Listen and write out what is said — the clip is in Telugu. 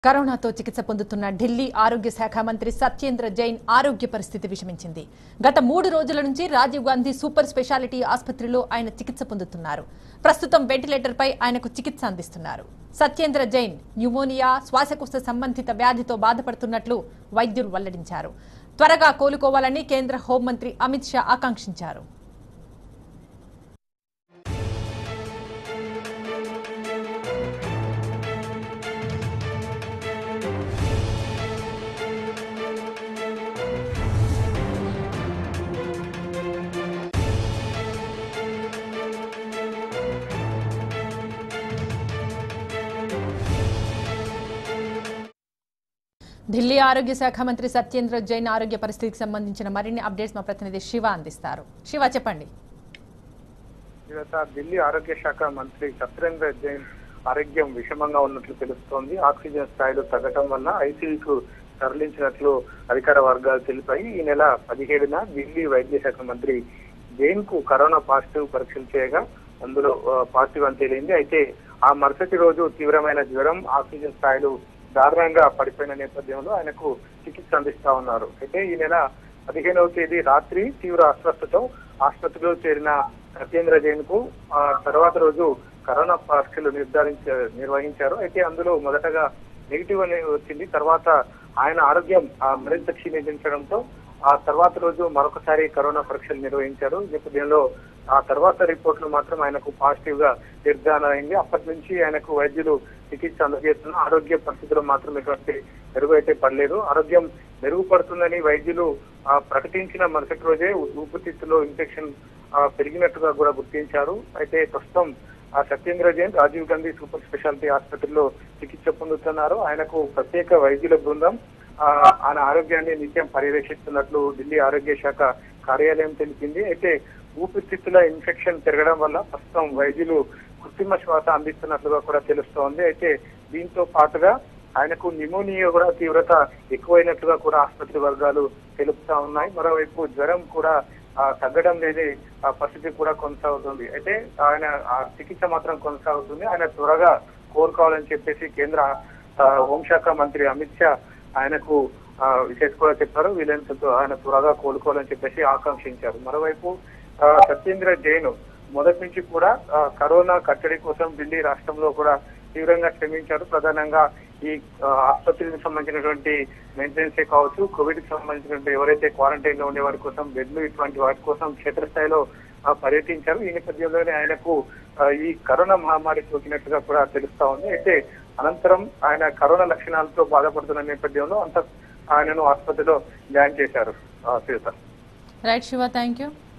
కరోనాతో చికిత్స పొందుతున్న ఢిల్లీ ఆరోగ్య శాఖ మంత్రి సత్యేంద్ర జైన్ ఆరోగ్య పరిస్థితి విషమించింది గత మూడు రోజుల నుంచి రాజీవ్ గాంధీ సూపర్ స్పెషాలిటీ ఆసుపత్రిలో ఆయన చికిత్స పొందుతున్నారు ప్రస్తుతం వెంటిలేటర్పై ఆయనకు చికిత్స అందిస్తున్నారు సత్యేంద్ర జైన్ న్యూమోనియా శ్వాసకోశ సంబంధిత వ్యాధితో బాధపడుతున్నట్లు వైద్యులు వెల్లడించారు త్వరగా కోలుకోవాలని కేంద్ర హోంమంత్రి అమిత్ షా ఆకాంక్షించారు ఢిల్లీ ఆరోగ్య శాఖ మంత్రి సత్యేంద్ర జైన్ ఆరోగ్య పరిస్థితికి సంబంధించిన మరిన్ని అప్డేట్స్ మా ప్రతినిధి శివ అందిస్తారు శివ చెప్పండి ఇదంతా ఢిల్లీ ఆరోగ్య శాఖ మంత్రి సత్యేంద్ర జైన్ ఆరోగ్యం విషమంగా ఉన్నట్లు తెలుస్తోంది ఆక్సిజన్ స్థాయిలు తగ్గటం వల్ల ఐసీయూకు తరలించినట్లు అధికార వర్గాలు తెలిపాయి ఈ నెల పదిహేడున ఢిల్లీ వైద్య శాఖ మంత్రి జైన్ కు కరోనా పాజిటివ్ పరీక్షలు చేయగా అందులో ఆ, పాజిటివ్ అని తేలింది అయితే ఆ మరుసటి రోజు తీవ్రమైన జ్వరం ఆక్సిజన్ స్థాయిలు దారుణంగా పడిపోయిన నేపథ్యంలో ఆయనకు చికిత్స అందిస్తా ఉన్నారు అయితే ఈ నెల పదిహేనవ తేదీ రాత్రి తీవ్ర అస్వస్థతో ఆసుపత్రిలో చేరిన సత్యేంద్ర జైన్ కు ఆ తర్వాత రోజు కరోనా పరీక్షలు నిర్ధారించ నిర్వహించారు అయితే అందులో మొదటగా నెగిటివ్ అని వచ్చింది తర్వాత ఆయన ఆరోగ్యం ఆ, మరింత క్షీణించడంతో ఆ తర్వాత రోజు మరొకసారి కరోనా పరీక్షలు నిర్వహించారు ఈ నేపథ్యంలో ఆ తర్వాత రిపోర్టులు మాత్రం ఆయనకు పాజిటివ్ గా నిర్ధారణ అయింది అప్పటి నుంచి ఆయనకు వైద్యులు చికిత్స అందజేస్తున్న ఆరోగ్య పరిస్థితుల్లో మాత్రం ఎటువంటి మెరుగు అయితే పడలేదు ఆరోగ్యం మెరుగుపడుతుందని వైద్యులు ఆ, ప్రకటించిన మరుసటి రోజే ఊపిరితిత్తులో ఇన్ఫెక్షన్ ఆ, పెరిగినట్టుగా కూడా గుర్తించారు అయితే ప్రస్తుతం ఆ సత్యేంద్ర జైన్ రాజీవ్ గాంధీ సూపర్ స్పెషాలిటీ ఆసుపత్రిలో చికిత్స పొందుతున్నారు ఆయనకు ప్రత్యేక వైద్యుల బృందం ఆ, ఆయన ఆరోగ్యాన్ని నిత్యం పర్యవేక్షిస్తున్నట్లు ఢిల్లీ ఆరోగ్య శాఖ కార్యాలయం తెలిపింది అయితే ఊపిరితిత్తుల ఇన్ఫెక్షన్ పెరగడం వల్ల ప్రస్తుతం వైద్యులు కృత్రిమ శ్వాస అందిస్తున్నట్లుగా కూడా తెలుస్తోంది అయితే దీంతో పాటుగా ఆయనకు నిమోనియా కూడా తీవ్రత ఎక్కువైనట్లుగా కూడా ఆసుపత్రి వర్గాలు తెలుపుతా ఉన్నాయి మరోవైపు జ్వరం కూడా ఆ, తగ్గడం లేని ఆ, పరిస్థితి కూడా కొనసాగుతుంది అయితే ఆయన ఆ చికిత్స మాత్రం కొనసాగుతుంది ఆయన త్వరగా కోలుకోవాలని చెప్పేసి కేంద్ర ఆ, హోంశాఖ మంత్రి అమిత్ షా ఆయనకు ఆ, విశేష కూడా చెప్పారు వీలైనంత ఆయన త్వరగా కోలుకోవాలని చెప్పేసి ఆకాంక్షించారు మరోవైపు ఆ, సత్యేంద్ర జైన్ మొదటి నుంచి కూడా ఆ, కరోనా కట్టడి కోసం ఢిల్లీ రాష్ట్రంలో కూడా తీవ్రంగా శ్రమించారు ప్రధానంగా ఈ ఆ, ఆసుపత్రికి సంబంధించినటువంటి మెయింటెనెన్స్ కావచ్చు కోవిడ్ కి సంబంధించినటువంటి ఎవరైతే క్వారంటైన్ లో ఉండే వారి కోసం బెడ్లు ఇటువంటి వాటి కోసం క్షేత్రస్థాయిలో ఆ, పర్యటించారు ఈ నేపథ్యంలోనే ఆయనకు ఆ, ఈ కరోనా మహమ్మారి సోకినట్టుగా కూడా తెలుస్తా ఉంది అయితే అనంతరం ఆయన కరోనా లక్షణాలతో బాధపడుతున్న నేపథ్యంలో అంత ఆయనను ఆసుపత్రిలో జాయిన్ చేశారు ఆ, Sunitha right Shiva thank you